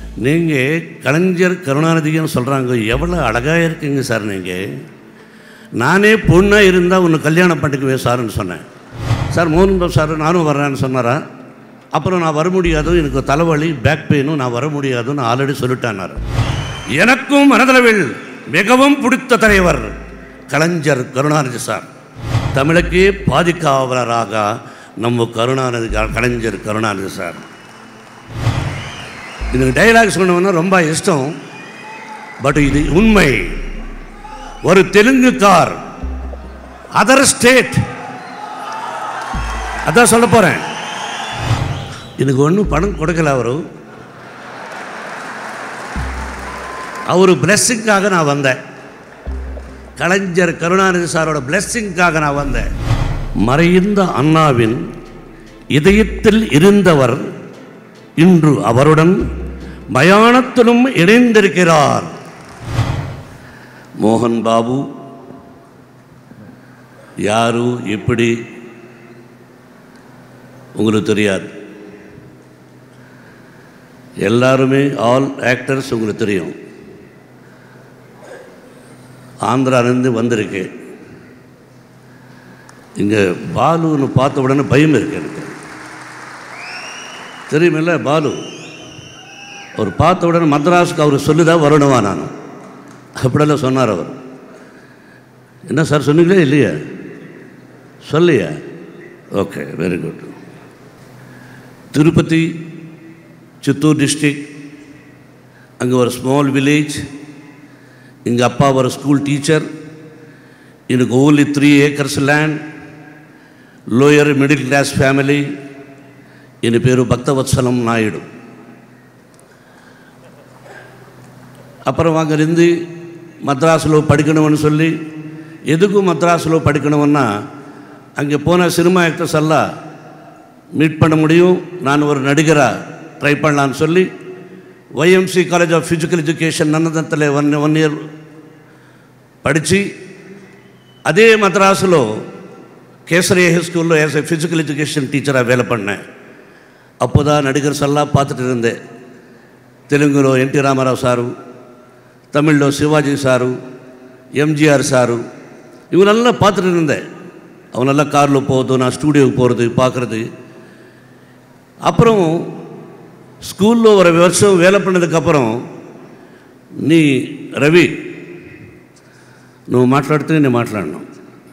நீங்கள் கலைஞர் கருணாநிதின்னு சொல்கிறாங்க எவ்வளோ அழகாக இருக்கீங்க சார் நீங்கள் நானே பொண்ணாக இருந்தால் ஒன்று கல்யாணம் பண்ணிக்குவேன் சார்னு சொன்னேன் சார் மோகன் பாபு சார் நானும் வர்றேன்னு சொன்னாரா அப்புறம் நான் வர முடியாது எனக்கு தலைவலி பேக் பெயினும் நான் வர முடியாதுன்னு ஆல்ரெடி சொல்லிட்டேன்னாரு எனக்கும் மனதளவில் மிகவும் பிடித்த தலைவர் கலைஞர் கருணாநிதி சார் தமிழுக்கே பாதிக்காவலராக நம்ம கருணாநிதி கலைஞர் கருணாநிதி சார் இதுக்கு டைலாக் சொன்னவன்னா ரொம்ப இஷ்டம் பட் இது உண்மை ஒரு தெலுங்கு கார் அதர் ஸ்டேட் அதான் சொல்ல போகிறேன் எனக்கு ஒன்றும் பணம் கொடுக்கல அவரு அவர் பிளெஸ்ஸிங்காக நான் வந்தேன் கலைஞர் கருணாநிதி சாரோட பிளெஸ்ஸிங்காக நான் வந்தேன் மறைந்த அண்ணாவின் இதயத்தில் இருந்தவர் இன்று அவருடன் மயானத்திலும் இணைந்திருக்கிறார் மோகன் பாபு யாரு எப்படி உங்களுக்கு தெரியாது எல்லாருமே ஆல் ஆக்டர்ஸ் உங்களுக்கு தெரியும் ஆந்திராலேருந்து வந்திருக்கேன் இங்கே பாலுன்னு பார்த்த உடனே பயம் இருக்கு எனக்கு தெரியுமில்ல பாலு அவர் பார்த்த உடனே மദ്രാஸ்க்கு அவர் சொல்லிதான் வரணுமா நான் அப்படியெல்லாம் சொன்னார் அவர் என்ன சார் சொன்னீங்களே இல்லையா சொல்லியா okay very good Tirupati Chittoor district அங்கே ஒரு ஸ்மால் வில்லேஜ் எங்கள் அப்பா ஒரு ஸ்கூல் டீச்சர் எனக்கு only three acres land lower middle class family ఈయన పేరు భక్తవత్సలం నాయుడు அப்புறம் அங்கேருந்து மദ്രാஸில் படிக்கணும்னு சொல்லி எதுக்கும் மദ്രാஸில் படிக்கணும்னா அங்கே போன சினிமா ஆக்டர்ஸ் எல்லாம் மீட் பண்ண முடியும் நான் ஒரு நடிகராக ட்ரை பண்ணலான்னு சொல்லி Y M C college of physical education நன்னதத்தில் ஒன் ஒன் இயர் படித்து அதே மദ്രാஸில் கேசரி ஹை ஸ்கூலில் ஆஸ் எ ஃபிசிக்கல் எஜுகேஷன் டீச்சராக வேலை பண்ணேன் அப்போ தான் நடிகர்ஸ் எல்லாம் பார்த்துட்டு இருந்தேன் తెలుగులో ఎన్టీ రామారావు సారు తమిళ్లో శివాజీ సారు எம்ஜிஆர் சாரு இவனெல்லாம் பார்த்துட்டு இருந்தேன் அவனெல்லாம் காரில் போகிறது நான் ஸ்டூடியோவுக்கு போகிறது பார்க்குறது அப்புறம் ஸ்கூலில் ஒரு வருஷம் வேலை பண்ணதுக்கப்புறம் నీ రవి నువ్వు మాట్లాడితే నేను మాట్లాడను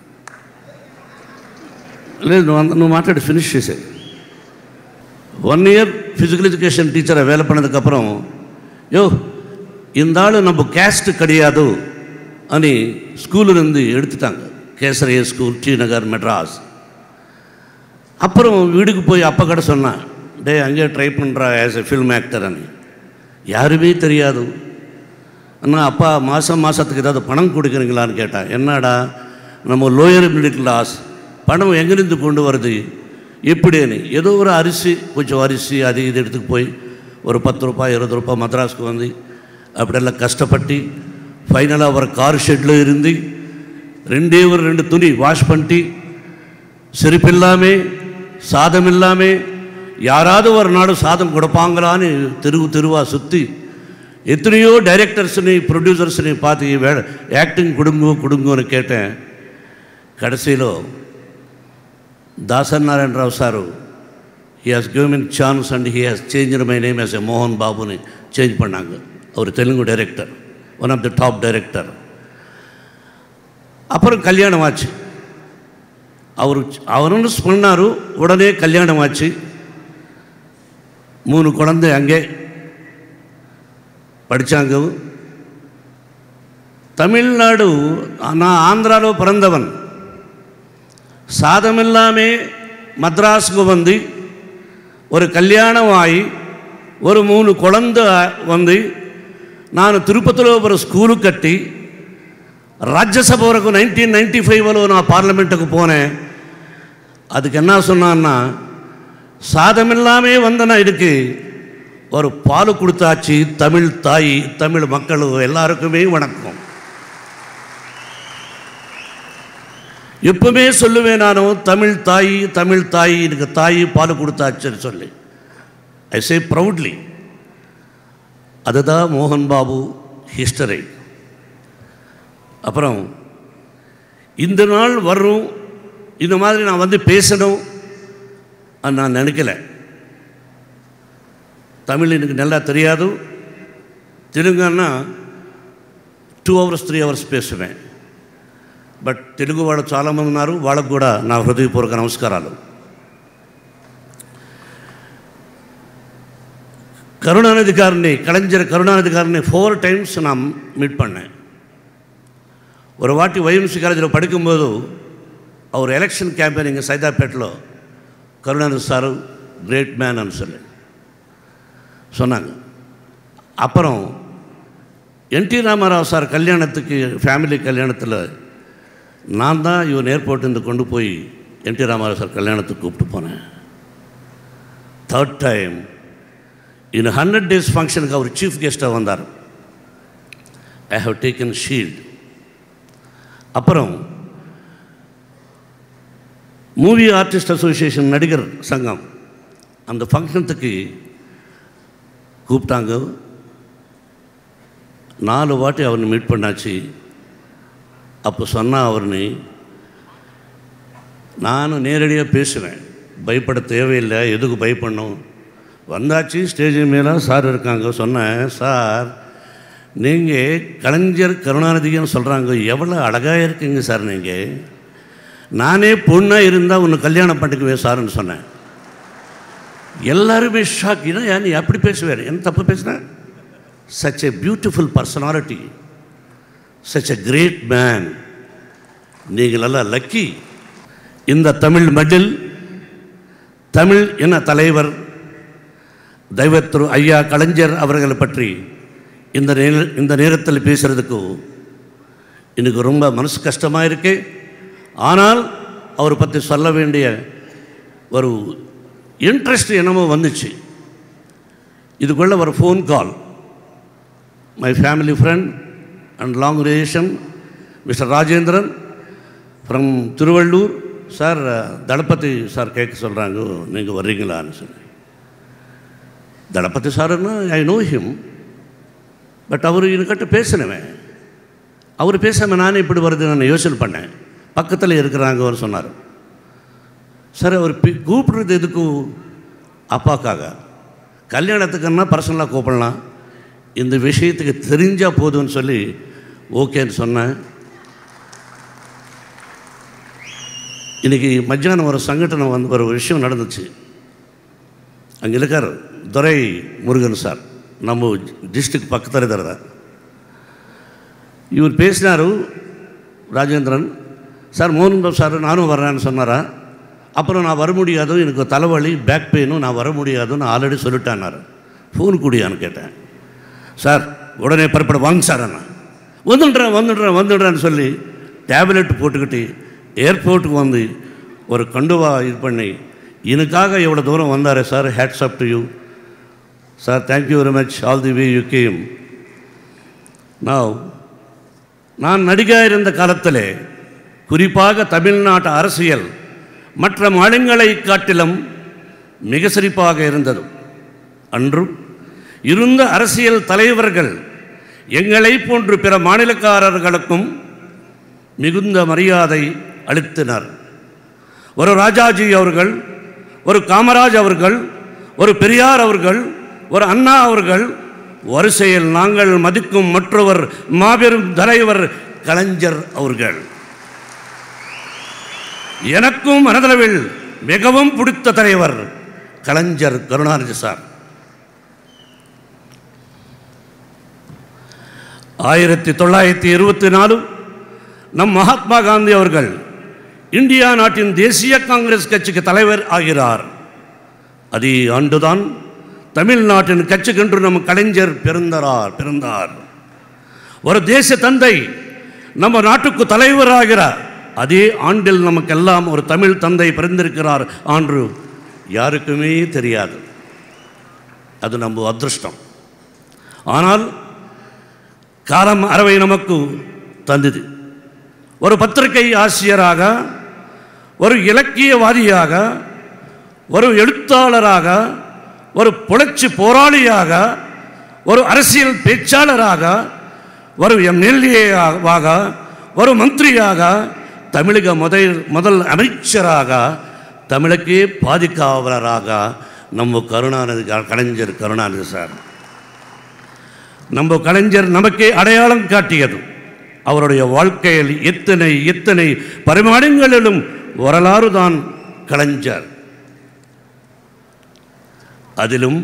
లేదు నువ్వు అంత- నువ్వు మాట్లాడి ఫినిష్ చేసేది ஒன் இயர் ஃபிசிக்கல் எஜுகேஷன் டீச்சரை வேலை பண்ணதுக்கப்புறம் யோ இந்த ஆள் நம்ம கேஸ்ட் கிடையாது అని ஸ்கூலிருந்து எடுத்துட்டாங்க கேசரிய ஸ்கூல் டி நகர் மெட்ராஸ் அப்புறம் வீட்டுக்கு போய் அப்பா கடை சொன்னான் டேய் அங்கேயே ட்ரை பண்ணுறா ஆஸ் எ ஃபில்ம் ஆக்டர்னு யாருமே தெரியாது அண்ணா அப்பா மாதம் மாதத்துக்கு ஏதாவது பணம் கொடுக்குறீங்களான்னு கேட்டேன் என்னடா நம்ம லோயர் மிடில் கிளாஸ் பணம் எங்கேருந்து கொண்டு வருது எப்படின்னு ஏதோ ஒரு அரிசி கொஞ்சம் அரிசி அது இது எடுத்துக்கு போய் ஒரு பத்து ரூபாய் இருபது ரூபாய் மദ്രാஸ்க்கு வந்து அப்படியெல்லாம் கஷ்டப்பட்டு ஃபைனலாக ஒரு கார் ஷெட்டில் இருந்து ரெண்டே ஒரு ரெண்டு துணி வாஷ் பண்ணிட்டு செருப்பு இல்லாமே சாதம் இல்லாமே யாராவது ஒரு நாடு சாதம் கொடுப்பாங்களான்னு தெருவு தெருவாக சுற்றி எத்தனையோ டைரக்டர்ஸ்னு ப்ரொடியூசர்ஸ்னு பார்த்து வே యాక్టింగ్ கொடுங்கோ கொடுங்கோன்னு கேட்டேன் கடைசியில் Dasanarayanarao sir he has given chance and he has change my name as a Mohan బాబుని చేంజ్ பண்ணாங்க அவர் தெலுங்கு director one of the top director அப்புறம் கல்யாணம் ஆச்சு அவர் அவரும் சொன்னார் உடனே கல்யாணம் ஆச்சு மூணு குழந்தை அங்கே படித்தாங்க தமிழ்நாடு நான் ஆந்திராలో பிறந்தவன் சாதமில்லாமே மദ്രാஸுக்கு வந்து ஒரு கல்யாணம் ஆகி ஒரு மூணு குழந்தை வந்து நான் తిరుపతిలో ஒரு ஸ்கூலு கட்டி ராஜ்யசபா வரைக்கும் நைன்டீன் நைன்டி ஃபைவ்ல நான் பார்லிமெண்ட்டுக்கு போனேன் அதுக்கு என்ன சொன்னான்னா சாதம் இல்லாமே வந்தனா இதுக்கு ஒரு பால் கொடுத்தாச்சு தமிழ் தாய் தமிழ் மக்கள் எல்லாருக்குமே வணக்கம் எப்பவுமே சொல்லுவேன் நானும் தமிழ் தாய் தமிழ் தாய் எனக்கு தாய் பால் கொடுத்தாச்சுன்னு சொல்லி ஐ சே ப்ரௌட்லி அதுதான் மோகன் பாபு ஹிஸ்டரி அப்புறம் இந்த நாள் வரும் இந்த மாதிரி நான் வந்து பேசணும் அது நான் நினைக்கல தமிழ் எனக்கு நல்லா தெரியாது தெலுங்குன்னா టూ అవర్స్ త్రీ అవర్స్ పేసుమే బట్ తెలుగు వాళ్ళు చాలామంది ఉన్నారు వాళ్ళకు కూడా నా హృదయపూర్వక నమస్కారాలు கருணாநிதி காரனை கலைஞர் கருணாநிதி காரனை ஃபோர் டைம்ஸ் நான் மீட் பண்ணேன் ஒரு வாட்டி వైఎంసీ కాలేజీలో படிக்கும்போது அவர் எலெக்ஷன் கேம்பெயின் இங்கே சைதாப்பேட்டில் கருணாநிதி சார் கிரேட் மேன் అని சொல்லி சொன்னாங்க அப்புறம் என்டி ராமாராவ் சார் கல்யாணத்துக்கு ஃபேமிலி கல்யாணத்தில் நான் தான் இவன் ஏர்போர்ட்லேருந்து கொண்டு போய் என்டி ராமாராவ் சார் கல்யாணத்துக்கு கூப்பிட்டு போனேன் third time in hundred days ஃபங்க்ஷனுக்கு அவர் சீஃப் கெஸ்ட்டாக வந்தார் ஐ ஹவ் டேக்கன் ஷீல்ட் அப்புறம் movie artist association Nadigar Sangam அந்த ஃபங்க்ஷனுக்கு கூப்பிட்டாங்க நாலு வாட்டி அவனை மீட் பண்ணாச்சு அப்போ சொன்னா அவர்னு நானும் நேரடியாக பேசுவேன் பயப்பட தேவையில்லை எதுக்கு பயப்படணும் வந்தாச்சு ஸ்டேஜ் மேலே சார் இருக்காங்க சொன்னேன் சார் நீங்கள் கலைஞர் கருணாநிதின்னு சொல்கிறாங்க எவ்வளோ அழகாக இருக்கீங்க சார் நீங்கள் நானே பொண்ணாக இருந்தால் உன்னை கல்யாணம் பண்ணிக்குவேன் சார்னு சொன்னேன் எல்லாருமே ஷாக் ஏன்னா நீ அப்படி பேசுவார் என்ன தப்பு பேசுனேன் such a beautiful personality, such a great man. நீங்கள் எல்லாம் லக்கி இந்த தமிழ் மண்ணில் தமிழ் என தலைவர் தெய்வத்திரு ஐயா கலைஞர் அவர்களை பற்றி இந்த நேர இந்த நேரத்தில் பேசுகிறதுக்கு எனக்கு ரொம்ப மனசு கஷ்டமாக இருக்கு ஆனால் அவர் பற்றி சொல்ல வேண்டிய ஒரு இன்ட்ரெஸ்ட் என்னமோ வந்துச்சு இதுக்குள்ள ஒரு phone call my family friend and long relation, Mr. Rajendran from Tiruvallur sir Thalapathy sir கேட்க சொல்கிறாங்க நீங்கள் வர்றீங்களான்னு சொல்லி தளபதி சார்னா ஐ நோ ஹிம் பட் அவர் என்கிட்ட பேசினவன் அவர் பேசாமல் நானே இப்படி வருது நான் யோசனை பண்ணேன் பக்கத்தில் இருக்கிறாங்க அவர் சொன்னார் சார் அவர் பி- கூப்பிடுறது எதுக்கு அப்பாக்காக கல்யாணத்துக்குன்னா பர்சனலாக கூப்பிடலாம் இந்த விஷயத்துக்கு தெரிஞ்சால் போதும்னு சொல்லி ஓகேன்னு சொன்னேன் இன்றைக்கி மத்தியானம் ஒரு சங்கடனம் வந்து ஒரு விஷயம் நடந்துச்சு அங்கே இருக்கார் துரை முருகன் சார் நம்ம டிஸ்ட்ரிக்ட் பக்கத்தில் இருக்கிறார் இவர் பேசினார் ராஜேந்திரன் சார் மோகன் பாபு சார் நானும் வர்றேன்னு சொன்னாரா அப்புறம் நான் வர முடியாது எனக்கு தலைவலி பேக் பெயினும் நான் வர முடியாதுன்னு ஆல்ரெடி சொல்லிட்டான்னாரு ஃபோன் குடியான்னு கேட்டேன் சார் உடனே புறப்பட வாங்க சார் அண்ணா வந்துடுறேன் வந்துடுறேன் வந்துடுறேன்னு சொல்லி டேப்லெட் போட்டுக்கிட்டு ஏர்போர்ட்டுக்கு வந்து ஒரு கண்டுவா இது பண்ணி எனக்காக எவ்வளோ தூரம் வந்தார் sir hats up to you sir thank you very much all the way you came நான் நான் நடிகர் இருந்த காலத்திலே குறிப்பாக தமிழ்நாட்டு அரசியல் மற்ற மாநிலங்களை காட்டிலும் மிக சிறப்பாக இருந்தது அன்றும் இருந்த அரசியல் தலைவர்கள் எங்களை போன்று பிற மாநிலக்காரர்களுக்கும் மிகுந்த மரியாதை அளித்தனர் ஒரு ராஜாஜி அவர்கள் ஒரு காமராஜ் அவர்கள் ஒரு பெரியார் அவர்கள் ஒரு அண்ணா அவர்கள் வரிசையில் நாங்கள் மதிக்கும் மற்றவர் மாபெரும் தலைவர் கலைஞர் அவர்கள் எனக்கும் மனதளவில் மிகவும் பிடித்த தலைவர் கலைஞர் கருணாநிதி சார் ஆயிரத்தி தொள்ளாயிரத்தி இருபத்தி நாலு நம் மகாத்மா காந்தி அவர்கள் இந்தியா நாட்டின் தேசிய காங்கிரஸ் கட்சிக்கு தலைவர் ஆகிறார் அதே ஆண்டுதான் தமிழ்நாட்டின் கட்சிக்கென்று நம் கலைஞர் பிறந்தார் பிறந்தார் ஒரு தேச தந்தை நம்ம நாட்டுக்கு தலைவராகிறார் அதே ஆண்டில் நமக்கெல்லாம் ஒரு தமிழ் தந்தை பிறந்திருக்கிறார் ஆண்டு யாருக்குமே தெரியாது அது நம்ம அதிர்ஷ்டம் ஆனால் காலம் அறவை நமக்கு தந்தது ஒரு பத்திரிகை ஆசிரியராக ஒரு இலக்கியவாதியாக ஒரு எழுத்தாளராக ஒரு புரட்சி போராளியாக ஒரு அரசியல் பேச்சாளராக ஒரு எம்எல்ஏவாக ஒரு மந்திரியாக தமிழக முதல் முதல் அமைச்சராக தமிழுக்கே பாதுகாவலராக நம்ம கருணாநிதி கலைஞர் கருணாநிதி சார் நம்ம கலைஞர் நமக்கே அடையாளம் காட்டியது அவருடைய வாழ்க்கையில் எத்தனை எத்தனை பரிமாணங்களிலும் வரலாறு தான் கலைஞர் அதிலும்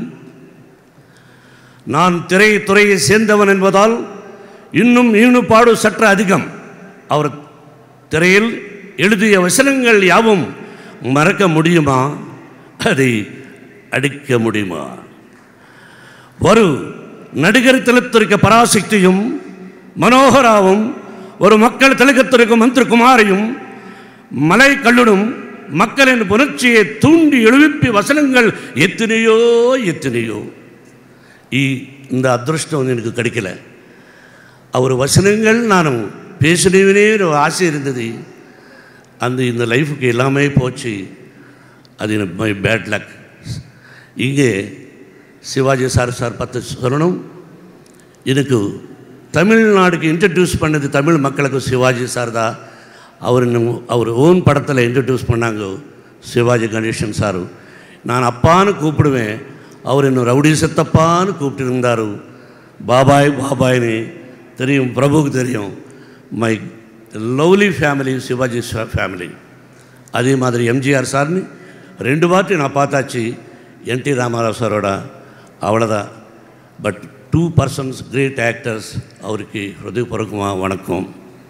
நான் திரைத்துறையை சேர்ந்தவன் என்பதால் இன்னும் ஈடுபாடு சற்று அதிகம் அவர் திரையில் எழுதிய வசனங்கள் யாவும் மறக்க முடியுமா அதை அடிக்க முடியுமா ஒரு நடிகர் திலத்திற்கு பராசக்தியும் மனோகராவும் ஒரு மக்கள் திலகத்திற்கு மந்திரகுமாரியும் மலை கல்லுடும் மக்களின் புணர்ச்சியை தூண்டி எழுப்பி வசனங்கள் எத்தனையோ எத்தனையோ இ- இந்த அதிருஷ்டம் எனக்கு கிடைக்கல அவர் வசனங்கள் நான் பேசினவனே ஒரு ஆசை இருந்தது அந்த இந்த லைஃபுக்கு எல்லாமே போச்சு அது எனக்கு மை பேட் லக் இங்கே சிவாஜி சார் சார் பத்து சொல்லணும் எனக்கு தமிழ்நாடுக்கு இன்ட்ரடியூஸ் பண்ணது தமிழ் மக்களுக்கு சிவாஜி சார் தான் அவர் இன்னும் அவர் ஓன் படத்தில் இன்ட்ரடியூஸ் பண்ணாங்க சிவாஜி கணேசன் சார் நான் அப்பான்னு கூப்பிடுவேன் அவர் இன்னும் ரவுடி சத்தப்பான்னு கூப்பிட்டு இருந்தார் பாபாய் பாபாய்னு தெரியும் பிரபுவுக்கு தெரியும் my lovely family Sivaji family அதே மாதிரி எம்ஜிஆர் சார்னு ரெண்டு வாட்டி நான் பார்த்தாச்சு என்டி ராமாராவ் சாரோட அவ்வளோதான் but two persons great actors அவருக்கு ஹிருதயபூர்வகமாக வணக்கம்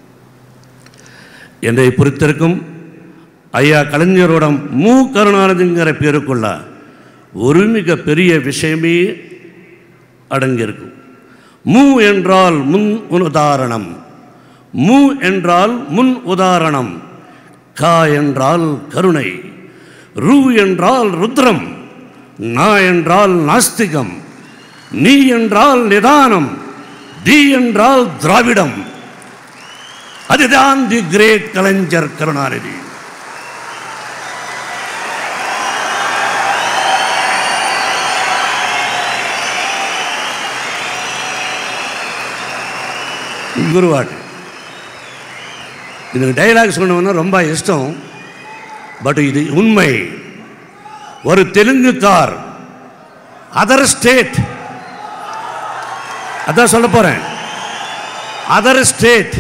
என்னை பொறுத்திருக்கும் ஐயா கலைஞரோட மு கருணாநிதிங்கிற பேருக்குள்ள ஒரு மிக பெரிய விஷயமே அடங்கியிருக்கும் மு என்றால் முன் உதாரணம் மு என்றால் முன் உதாரணம் கா என்றால் கருணை ரு என்றால் ருத்ரம் நா என்றால் நாஸ்திகம் நீ என்றால் நிதானம் தி என்றால் திராவிடம் அதுதான் தி கிரேட் கலைஞர் கருணாநிதி குருவாட்டு இதுக்கு டைலாக் சொன்னவன்னா ரொம்ப இஷ்டம் பட் இது உண்மை ஒரு தெலுங்கு கார் அதர் ஸ்டேட் அதான் சொல்ல போறேன் அதர் ஸ்டேட்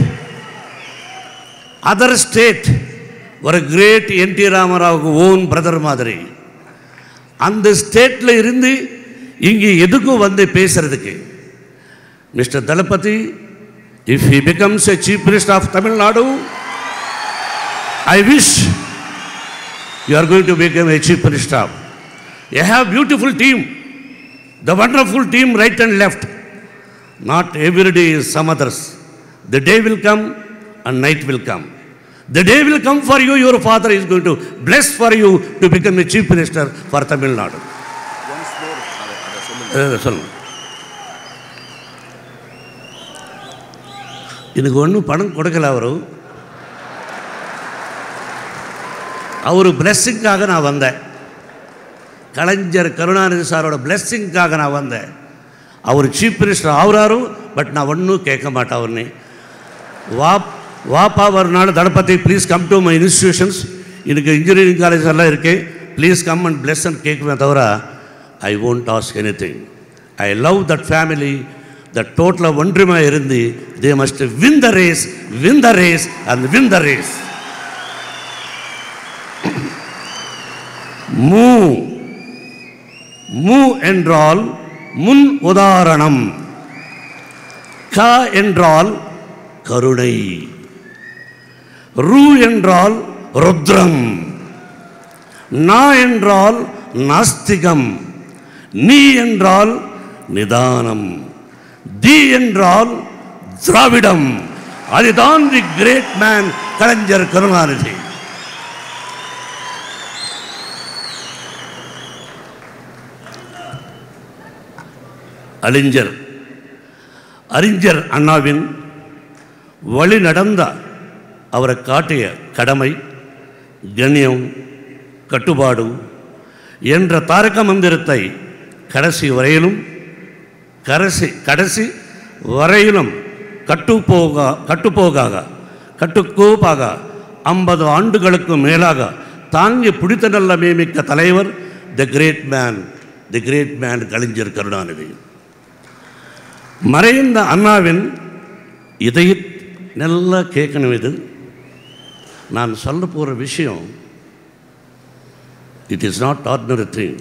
அதர் ஸ்டேட் ஒரு கிரேட் என் டி ராமராவுக்கு ஓன் பிரதர் மாதிரி அந்த ஸ்டேட்டில் இருந்து இங்கே எதுக்கும் வந்து பேசுறதுக்கு mister Thalapathy if he becomes a chief minister of Tamil Nadu I wish you are going to become a chief minister. You have beautiful team, the wonderful team right and left. Not every day is some others. The day will come and night will come. The day will come for you, your father is going to bless for you to become a chief minister for Tamil Nadu. அஹ் சொல்லுங்க எனக்கு ஒன்றும் பணம் கொடுக்கல அவரு அவர் பிளெஸ்ஸிங்காக நான் வந்தேன் கலைஞர் கருணாநிதி சாரோட பிளெஸ்ஸிங்காக நான் வந்தேன் அவர் சீஃப் மினிஸ்டர் ஆகுறாரு பட் நான் ஒன்றும் கேட்க மாட்டேன் அவர்னே வா வாப்பா வரனால Thalapathy please come to my institutions எனக்கு இன்ஜினியரிங் காலேஜ் எல்லாம் இருக்கு please come and bless and கேட்குவேன் தவிர I won't ask anything I love that family that டோட்டலாக ஒன்றுமையாக இருந்து they must win the race win the race and win the race மூ மூ என்றால் முன் உதாரணம் க என்றால் கருணை ரு என்றால் ருத்ரம் நா என்றால் நாஸ்திகம் நீ என்றால் நிதானம் தி என்றால் திராவிடம் அதுதான் the great man Kalaignar Karunanidhi அறிஞர் அறிஞர் அண்ணாவின் வழி நடந்த அவரை காட்டிய கடமை கண்ணியம் கட்டுப்பாடு என்ற தாரக மந்திரத்தை கடைசி வரையிலும் கடைசி கடைசி வரையிலும் கட்டுப்போகா கட்டுப்போகாக கட்டுக்கோப்பாக ஐம்பது ஆண்டுகளுக்கு மேலாக தாங்கி பிடித்த நல்ல மேமிக்க தலைவர் the great man the great man Kalaignar Karunanidhi மறைந்த அண்ணாவின் இதை நல்லா கேட்கணும் இது நான் சொல்ல போகிற விஷயம் it is not ordinary thing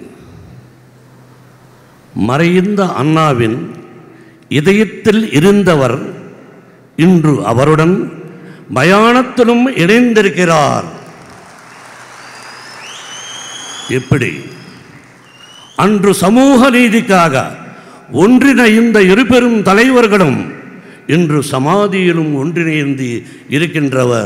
மறைந்த அண்ணாவின் இதயத்தில் இருந்தவர் இன்று அவருடன் மயானத்திலும் இணைந்திருக்கிறார் எப்படி அன்று சமூக நீதிக்காக ஒன்றின இந்த இருபெரும் தலைவர்களும் இன்று சமாதியிலும் ஒன்றிணைந்து இருக்கின்றவர்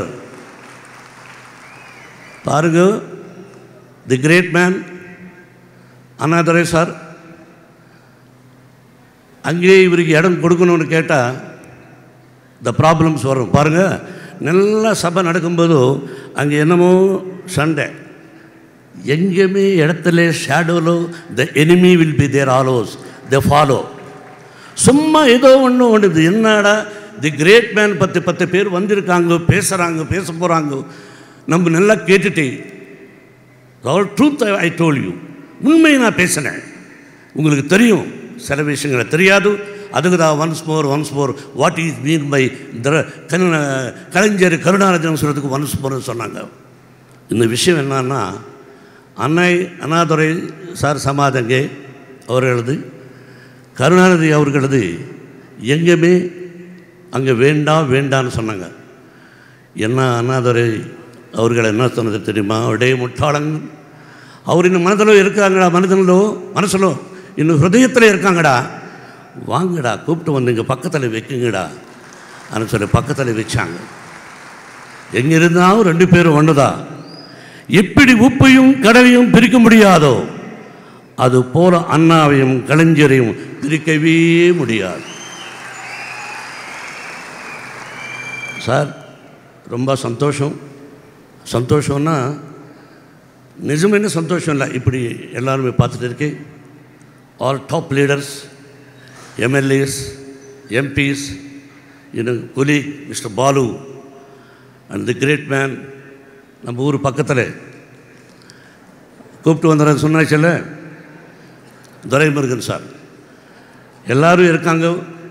பாருங்க the great man Annadurai sir அங்கேயே இவருக்கு இடம் கொடுக்கணும்னு கேட்டால் த ப்ராப்ளம்ஸ் வரும் பாருங்கள் நல்ல சபை நடக்கும்போது அங்கே என்னமோ சண்டை எங்கேயுமே இடத்துல ஷேடோலோ the enemy will be there always the follow சும்மா ஏதோ ஒன்று ஒன்று என்னடா தி கிரேட் மேன் பத்து பத்து பேர் வந்திருக்காங்க பேசுகிறாங்க பேச போகிறாங்க நம்ம நல்லா கேட்டுட்டு all truth I told you உண்மையை நான் பேசினேன் உங்களுக்கு தெரியும் சில விஷயங்களை தெரியாது அதுக்கு தான் once more once more what is mean by திர கருண கலைஞர் கருணாநிதினு சொல்கிறதுக்கு ஒன்ஸ் மோர்னு சொன்னாங்க இந்த விஷயம் என்னன்னா அன்னை அண்ணாதுரை சார் சமாதங்கே அவர்களது கருணாநிதி அவர்களது எங்கேயுமே அங்கே வேண்டாம் வேண்டான்னு சொன்னாங்க என்ன அண்ணாதுரை அவர்கள் என்ன சொன்னது தெரியுமா அவருடைய முட்டாளங்க அவர் இன்னும் மனதில் இருக்காங்கடா மனதிலோ மனசிலோ இன்னும் ஹிருதயத்தில் இருக்காங்கடா வாங்கடா கூப்பிட்டு வந்து இங்கே பக்கத்தில் வைக்குங்கடா அப்படின்னு சொல்லி பக்கத்தில் வச்சாங்க எங்கே இருந்தாலும் ரெண்டு பேரும் ஒன்றுதா எப்படி உப்பையும் கடலையும் பிரிக்க முடியாதோ அது போல அண்ணாவையும் கலைஞரையும் பிரிக்கவே முடியாது சார் ரொம்ப சந்தோஷம் சந்தோஷம்னா நிஜமான சந்தோஷம் இல்லை இப்படி எல்லாருமே பார்த்துட்டு இருக்கேன் all top leaders MLAs MPs இன்னும் குலி mister Balu and the great man நம்ம ஊர் பக்கத்தில் கூப்பிட்டு வந்துடுறேன் சொன்னாச்சுல்ல துரைமுருகன் சார் எல்லாரும் இருக்காங்க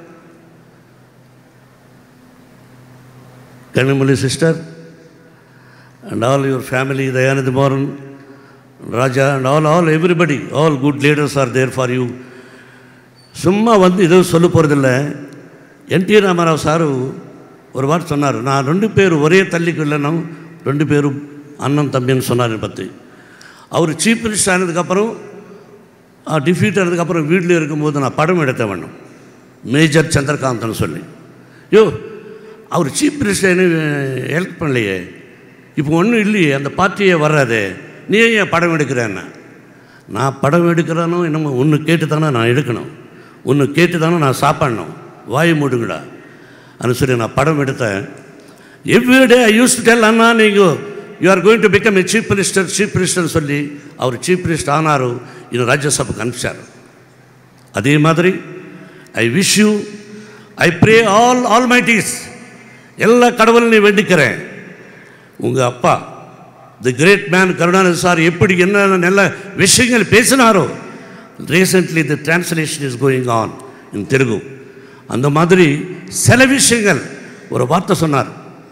Kanimozhi sister and all your family Dayanand Maran Raja and all all everybody all good leaders are there for you சும்மா வந்து எதுவும் சொல்ல போகிறதில்ல என் டி ராமராவ் சாரு ஒரு வார்த்தை சொன்னார் நான் ரெண்டு பேர் ஒரே தள்ளிக்கு இல்லைனும் ரெண்டு பேரும் அண்ணன் தம்பின்னு சொன்னார் என்னை பற்றி அவர் சீஃப் மினிஸ்டர் ஆனதுக்கப்புறம் டிஃபீட் ஆனதுக்கப்புறம் வீட்டில் இருக்கும்போது நான் படம் எடுத்த வேணும் மேஜர் சந்திரகாந்தன் சொல்லி யோ அவர் சீஃப் மினிஸ்டர் ஹெல்ப் பண்ணலையே இப்போ ஒன்றும் இல்லையே அந்த பார்ட்டியே வராதே நீ ஏன் படம் எடுக்கிறேன்னா நான் படம் எடுக்கிறேனோ என்னமோ ஒன்று கேட்டு தானே நான் எடுக்கணும் ஒன்று கேட்டு தானே நான் சாப்பிடணும் வாய் மூடுங்கடா அப்படின்னு சொல்லி நான் படம் எடுத்தேன் everyday I use to tell அண்ணா நீங்கள் you are going to become a chief minister chief minister சொல்லி அவர் சீஃப் மினிஸ்டர் ஆனார் இன்னும் ராஜ்யசபாக்கு அனுப்பிச்சார் அதே மாதிரி I wish you I pray all all mighties எல்லா கடவுளையும் வேண்டிக்கிறேன் உங்கள் அப்பா the great man Karunanidhi sir எப்படி என்ன நல்ல விஷயங்கள் பேசினாரோ recently the translation is going on in Telugu அந்த மாதிரி சில விஷயங்கள் ஒரு வார்த்தை சொன்னார்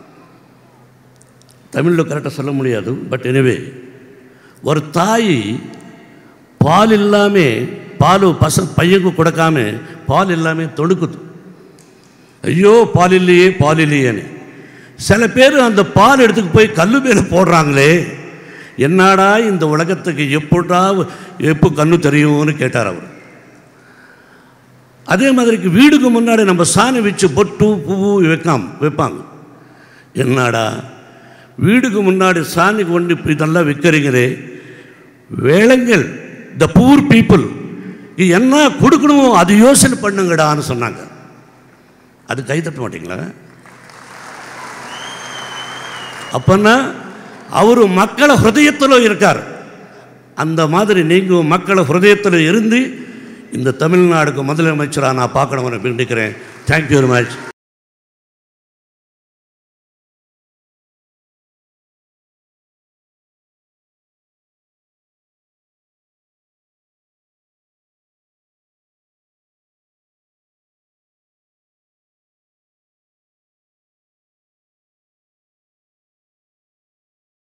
தமிழில் கரெக்டாக சொல்ல முடியாது பட் எனவே ஒரு தாய் பால் இல்லாமல் பால் பச பையனுக்கு கொடுக்காம பால் இல்லாமல் தொடுக்குது ஐயோ பால் இல்லையே பால் இல்லையேன்னு சில பேர் அந்த பால் எடுத்துக்கு போய் கல்லு மேலே போடுறாங்களே என்னடா இந்த உலகத்துக்கு எப்படா எப்போ கண்ணு தெரியும்னு கேட்டார் அவர் அதே மாதிரிக்கு வீடுக்கு முன்னாடி நம்ம சாணி வச்சு பொட்டு பூ வைக்காம வைப்பாங்க என்னடா வீடுக்கு முன்னாடி சாணி கொண்டு இப்படி நல்லா விற்கிறீங்களே வேலைங்கள் த பூர் பீப்புள் என்ன கொடுக்கணுமோ அது யோசனை பண்ணுங்கடான்னு சொன்னாங்க அது கை தட்ட மாட்டீங்களா அப்பன்னா அவர் மக்களை ஹிருதயத்தில் இருக்கார் அந்த மாதிரி நீங்கள் மக்களை ஹிருதயத்தில் இருந்து இந்த தமிழ்நாடுக்கு முதலமைச்சராக நான் பார்க்கணும்னு வேண்டிக்கிறேன் தேங்க்யூ வெரி மச்